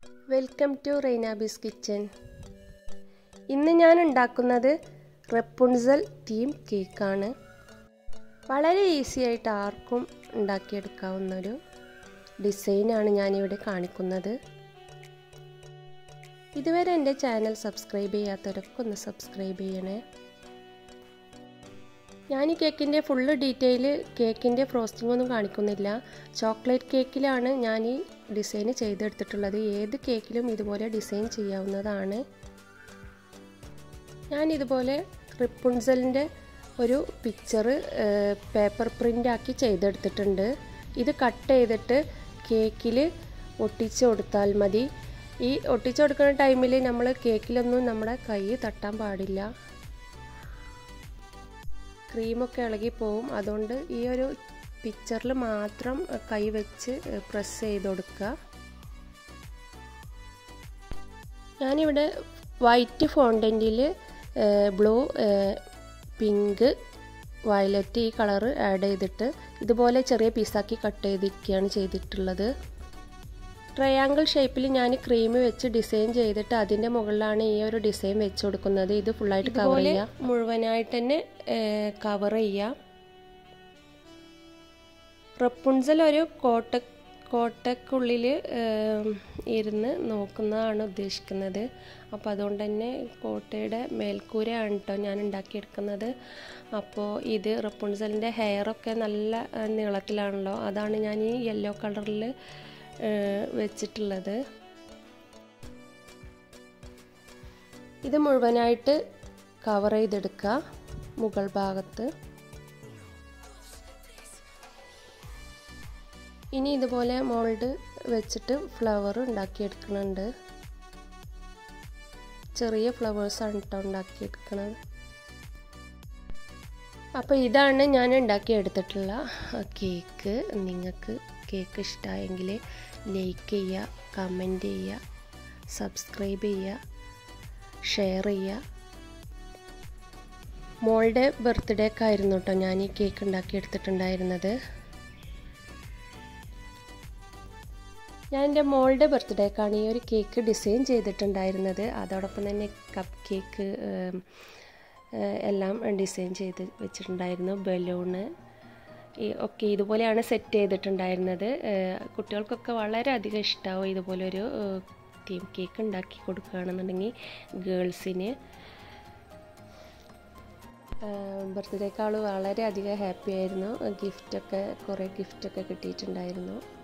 welcome to റെയ്നാബീസ് kitchen ഇന്ന് ഞാൻ ഉണ്ടാക്കുന്നത് റെപ്പുൺസൽ തീം കേക്കാണ് വളരെ ഈസി ആയിട്ട് ആർക്കും ഉണ്ടാക്കിയെടുക്കാവുന്നൊരു ഡിസൈനാണ് ഞാനിവിടെ കാണിക്കുന്നത് ഇതുവരെ എൻ്റെ ചാനൽ സബ്സ്ക്രൈബ് ചെയ്യാത്തവരൊക്കെ ഒന്ന് സബ്സ്ക്രൈബ് ചെയ്യണേ ഞാൻ ഈ കേക്കിൻ്റെ ഫുള്ള് ഡീറ്റെയിൽ കേക്കിൻ്റെ ഫ്രോസ്റ്റിംഗ് ഒന്നും കാണിക്കുന്നില്ല ചോക്ലേറ്റ് കേക്കിലാണ് ഞാൻ ഈ ഡിസൈൻ ചെയ്തെടുത്തിട്ടുള്ളത് ഏത് കേക്കിലും ഇതുപോലെ ഡിസൈൻ ചെയ്യാവുന്നതാണ് ഞാൻ ഇതുപോലെ റിപ്പുൺസലിൻ്റെ ഒരു പിക്ചർ പേപ്പർ പ്രിൻ്റ് ആക്കി ചെയ്തെടുത്തിട്ടുണ്ട് ഇത് കട്ട് ചെയ്തിട്ട് കേക്കിൽ ഒട്ടിച്ച് കൊടുത്താൽ മതി ഈ ഒട്ടിച്ച് കൊടുക്കുന്ന ടൈമിൽ നമ്മൾ കേക്കിലൊന്നും നമ്മുടെ കൈ തട്ടാൻ പാടില്ല ക്രീമൊക്കെ ഇളകി പോവും അതുകൊണ്ട് ഈ ഒരു പിക്ചറിൽ മാത്രം കൈ വെച്ച് പ്രസ് ചെയ്ത് കൊടുക്കുക ഞാനിവിടെ വൈറ്റ് ഫോണ്ടൻറ്റിൽ ബ്ലൂ പിങ്ക് വയലറ്റ് ഈ കളറ് ആഡ് ചെയ്തിട്ട് ഇതുപോലെ ചെറിയ പീസാക്കി കട്ട് ചെയ്തിരിക്കുകയാണ് ചെയ്തിട്ടുള്ളത് ട്രയാങ്കിൾ ഷേപ്പിൽ ഞാൻ ക്രീം വെച്ച് ഡിസൈൻ ചെയ്തിട്ട് അതിൻ്റെ മുകളിലാണ് ഈ ഒരു ഡിസൈൻ വെച്ച് കൊടുക്കുന്നത് ഇത് ഫുള്ളായിട്ട് കവർ ചെയ്യുക മുഴുവനായിട്ട് തന്നെ കവർ ചെയ്യുക റപ്പുൺസൽ ഒരു കോട്ട കോട്ടക്കുള്ളിൽ ഇരുന്ന് നോക്കുന്നതാണ് ഉദ്ദേശിക്കുന്നത് അപ്പോൾ അതുകൊണ്ട് തന്നെ കോട്ടയുടെ മേൽക്കൂരയാണ് കേട്ടോ ഞാൻ ഉണ്ടാക്കിയെടുക്കുന്നത് അപ്പോൾ ഇത് റപ്പുൺസലിൻ്റെ ഹെയറൊക്കെ നല്ല നീളത്തിലാണല്ലോ അതാണ് ഞാൻ ഈ യെല്ലോ കളറിൽ വെച്ചിട്ടുള്ളത് ഇത് മുഴുവനായിട്ട് കവർ ചെയ്തെടുക്കുക മുകൾ ഭാഗത്ത് ഇനി ഇതുപോലെ മോൾഡ് വെച്ചിട്ട് ഫ്ലവർ ഉണ്ടാക്കിയെടുക്കുന്നുണ്ട് ചെറിയ ഫ്ലവേഴ്സാണ് കേട്ടോ ഉണ്ടാക്കിയെടുക്കുന്നത് അപ്പോൾ ഇതാണ് ഞാൻ ഉണ്ടാക്കിയെടുത്തിട്ടുള്ള കേക്ക് നിങ്ങൾക്ക് കേക്ക് ഇഷ്ടമായെങ്കിൽ ലൈക്ക് ചെയ്യുക കമൻറ്റ് ചെയ്യുക സബ്സ്ക്രൈബ് ചെയ്യുക ഷെയർ ചെയ്യുക മോളുടെ ബർത്ത്ഡേക്കായിരുന്നു കേട്ടോ ഞാൻ ഈ കേക്ക് ഉണ്ടാക്കിയെടുത്തിട്ടുണ്ടായിരുന്നത് ഞാൻ എൻ്റെ മോളുടെ ബർത്ത്ഡേക്കാണ് ഈ ഒരു കേക്ക് ഡിസൈൻ ചെയ്തിട്ടുണ്ടായിരുന്നത് അതോടൊപ്പം തന്നെ കപ്പ് കേക്ക് എല്ലാം ഡിസൈൻ ചെയ്ത് വെച്ചിട്ടുണ്ടായിരുന്നു ബലൂണ് ഒക്കെ ഇതുപോലെയാണ് സെറ്റ് ചെയ്തിട്ടുണ്ടായിരുന്നത് കുട്ടികൾക്കൊക്കെ വളരെയധികം ഇഷ്ടമാവും ഇതുപോലൊരു തീം കേക്ക് ഉണ്ടാക്കി കൊടുക്കുകയാണെന്നുണ്ടെങ്കിൽ ഗേൾസിന് ബർത്ത്ഡേക്കാൾ വളരെയധികം ഹാപ്പി ആയിരുന്നു ഗിഫ്റ്റൊക്കെ കുറേ ഗിഫ്റ്റൊക്കെ കിട്ടിയിട്ടുണ്ടായിരുന്നു